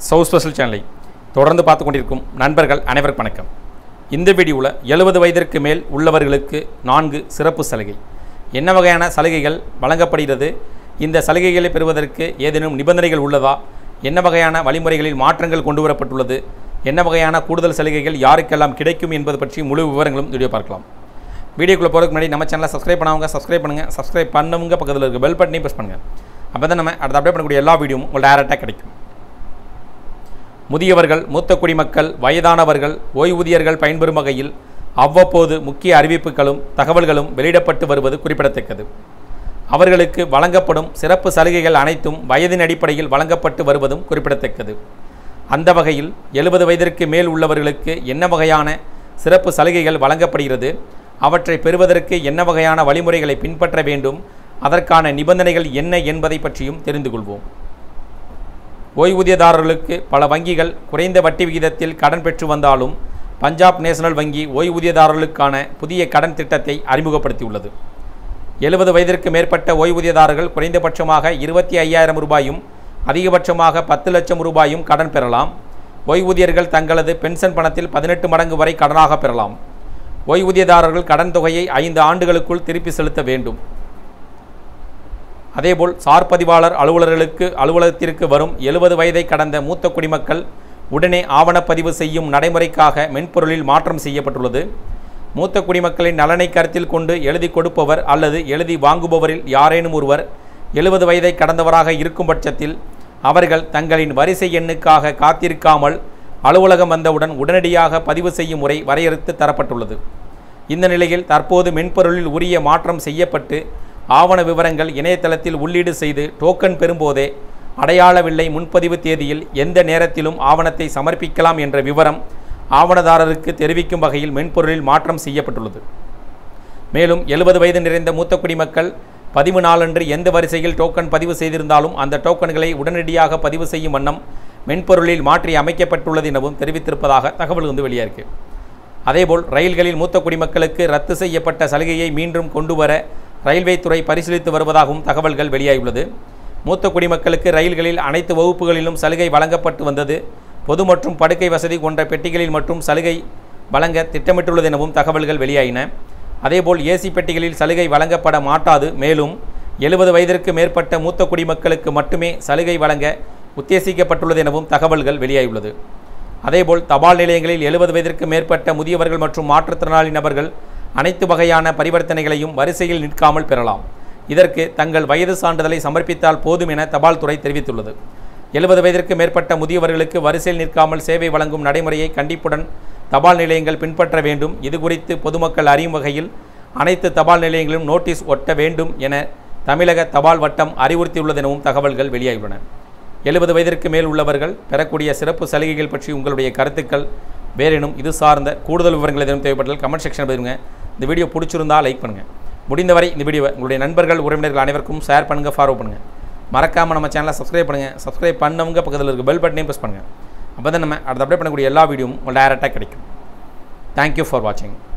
south special சேனலை தொடர்ந்து பார்த்து கொண்டிருக்கும் நண்பர்கள் அனைவருக்கும் வணக்கம் இந்த வீடியோவில் எழுபது வயதிற்கு மேல் உள்ளவர்களுக்கு நான்கு சிறப்பு சலுகை என்ன வகையான சலுகைகள் வழங்கப்படுகிறது இந்த சலுகைகளை பெறுவதற்கு ஏதேனும் நிபந்தனைகள் உள்ளதா என்ன வகையான வழிமுறைகளில் மாற்றங்கள் கொண்டு வரப்பட்டுள்ளது என்ன வகையான கூடுதல் சலுகைகள் யாருக்கெல்லாம் கிடைக்கும் என்பது பற்றி முழு விவரங்களும் வீடியோ பார்க்கலாம் வீடியோக்குள்ளே போகிறதுக்கு முன்னாடி நம்ம சேனலை சப்ஸ்கிரைப் பண்ணவங்க சப்ஸ்கிரைப் பண்ணுங்கள் சப்ஸ்கிரைப் பண்ணவங்க பக்கத்தில் இருக்க பெல் பட்டனையும் ப்ரெஸ் பண்ணுங்கள் அப்போ தான் நம்ம அடுத்த அப்டேட் பண்ணக்கூடிய எல்லா வீடியோவும் உங்களுக்கு டேரெக்டாக கிடைக்கும் முதியவர்கள் மூத்த குடிமக்கள் வயதானவர்கள் ஓய்வூதியர்கள் பயன்பெறும் வகையில் அவ்வப்போது முக்கிய அறிவிப்புகளும் தகவல்களும் வெளியிடப்பட்டு வருவது குறிப்பிடத்தக்கது அவர்களுக்கு வழங்கப்படும் சிறப்பு சலுகைகள் அனைத்தும் வயதின் அடிப்படையில் வழங்கப்பட்டு வருவதும் குறிப்பிடத்தக்கது அந்த வகையில் எழுபது வயதிற்கு மேல் உள்ளவர்களுக்கு என்ன வகையான சிறப்பு சலுகைகள் வழங்கப்படுகிறது அவற்றை பெறுவதற்கு என்ன வகையான வழிமுறைகளை பின்பற்ற வேண்டும் அதற்கான நிபந்தனைகள் என்ன என்பதை பற்றியும் தெரிந்து கொள்வோம் ஓய்வூதியதாரர்களுக்கு பல வங்கிகள் குறைந்த வட்டி விகிதத்தில் கடன் பெற்று வந்தாலும் பஞ்சாப் நேஷனல் வங்கி ஓய்வூதியதாரர்களுக்கான புதிய கடன் திட்டத்தை அறிமுகப்படுத்தியுள்ளது எழுபது வயதிற்கு மேற்பட்ட ஓய்வூதியதாரர்கள் குறைந்தபட்சமாக இருபத்தி ஐயாயிரம் ரூபாயும் அதிகபட்சமாக பத்து லட்சம் ரூபாயும் கடன் பெறலாம் ஓய்வூதியர்கள் தங்களது பென்ஷன் பணத்தில் பதினெட்டு மடங்கு வரை கடனாக பெறலாம் ஓய்வூதியதாரர்கள் கடன் தொகையை ஐந்து ஆண்டுகளுக்குள் திருப்பி செலுத்த வேண்டும் அதேபோல் சார் பதிவாளர் அலுவலர்களுக்கு அலுவலகத்திற்கு வரும் எழுபது வயதை கடந்த மூத்த குடிமக்கள் உடனே ஆவணப்பதிவு செய்யும் நடைமுறைக்காக மென்பொருளில் மாற்றம் செய்யப்பட்டுள்ளது மூத்த குடிமக்களின் நலனை கருத்தில் கொண்டு எழுதி கொடுப்பவர் அல்லது எழுதி வாங்குபவரில் யாரேனும் ஒருவர் எழுபது வயதை கடந்தவராக இருக்கும் பட்சத்தில் அவர்கள் தங்களின் வரிசை எண்ணுக்காக காத்திருக்காமல் அலுவலகம் வந்தவுடன் உடனடியாக பதிவு செய்யும் முறை வரையறுத்து தரப்பட்டுள்ளது இந்த நிலையில் தற்போது மென்பொருளில் உரிய மாற்றம் செய்யப்பட்டு ஆவண விவரங்கள் இணையதளத்தில் உள்ளீடு செய்து டோக்கன் பெறும்போதே அடையாள வில்லை முன்பதிவு தேதியில் எந்த நேரத்திலும் ஆவணத்தை சமர்ப்பிக்கலாம் என்ற விவரம் ஆவணதாரருக்கு தெரிவிக்கும் வகையில் மென்பொருளில் மாற்றம் செய்யப்பட்டுள்ளது மேலும் எழுபது வயது நிறைந்த மூத்த குடிமக்கள் பதிவு நாளன்று எந்த வரிசையில் டோக்கன் பதிவு செய்திருந்தாலும் அந்த டோக்கன்களை உடனடியாக பதிவு செய்யும் வண்ணம் மென்பொருளில் மாற்றி அமைக்கப்பட்டுள்ளது எனவும் தெரிவித்திருப்பதாக தகவல் வந்து வெளியாயிருக்கு அதேபோல் ரயில்களில் மூத்த குடிமக்களுக்கு ரத்து செய்யப்பட்ட சலுகையை மீண்டும் கொண்டுவர ரயில்வே துறை பரிசீலித்து வருவதாகவும் தகவல்கள் வெளியாகியுள்ளது மூத்த குடிமக்களுக்கு ரயில்களில் அனைத்து வகுப்புகளிலும் சலுகை வழங்கப்பட்டு வந்தது பொது மற்றும் படுக்கை வசதி கொண்ட பெட்டிகளில் மட்டும் சலுகை வழங்க திட்டமிட்டுள்ளது எனவும் தகவல்கள் வெளியாயின அதேபோல் ஏசி பெட்டிகளில் சலுகை வழங்கப்பட மாட்டாது மேலும் எழுபது வயதிற்கு மேற்பட்ட மூத்த குடிமக்களுக்கு மட்டுமே சலுகை வழங்க உத்தேசிக்கப்பட்டுள்ளது எனவும் தகவல்கள் வெளியாகியுள்ளது அதேபோல் தபால் நிலையங்களில் எழுபது வயதிற்கு மேற்பட்ட முதியவர்கள் மற்றும் மாற்றுத்திறனாளி நபர்கள் அனைத்து வகையான பரிவர்த்தனைகளையும் வரிசையில் நிற்காமல் பெறலாம் இதற்கு தங்கள் வயது சான்றிதழை சமர்ப்பித்தால் போதும் என தபால் துறை தெரிவித்துள்ளது எழுபது வயதிற்கு மேற்பட்ட முதியவர்களுக்கு வரிசையில் நிற்காமல் சேவை வழங்கும் நடைமுறையை கண்டிப்புடன் தபால் நிலையங்கள் பின்பற்ற வேண்டும் இது குறித்து பொதுமக்கள் அறியும் வகையில் அனைத்து தபால் நிலையங்களிலும் நோட்டீஸ் ஒட்ட வேண்டும் என தமிழக தபால் வட்டம் அறிவுறுத்தியுள்ளது எனவும் தகவல்கள் வெளியாகியுள்ளன எழுபது வயதிற்கு மேல் உள்ளவர்கள் பெறக்கூடிய சிறப்பு சலுகைகள் பற்றி உங்களுடைய கருத்துக்கள் வேறேனும் இது சார்ந்த கூடுதல் விவரங்கள் எதுவும் தேவைப்பட்டால் கமெண்ட் செக்ஷன் பதிவுங்க இந்த வீடியோ பிடிச்சிருந்தா லைக் பண்ணுங்கள் முடிந்தவரை இந்த வீடியோவை உங்களுடைய நண்பர்கள் உறவினர்கள் அனைவருக்கும் ஷேர் பண்ணுங்கள் ஃபாலோ பண்ணுங்கள் மறக்காமல் நம்ம சேனலை சப்ஸ்கிரைப் பண்ணுங்கள் சப்ஸ்கிரைப் பண்ணவங்க பக்கத்தில் இருக்க பெல் பட்டனையும் ப்ரெஸ் பண்ணுங்கள் அப்போ தான் நம்ம அடுத்த அப்டேட் பண்ணக்கூடிய எல்லா வீடியோவும் உங்களுக்கு டேரெக்டாக கிடைக்கும் தேங்க்யூ ஃபார் வாட்சிங்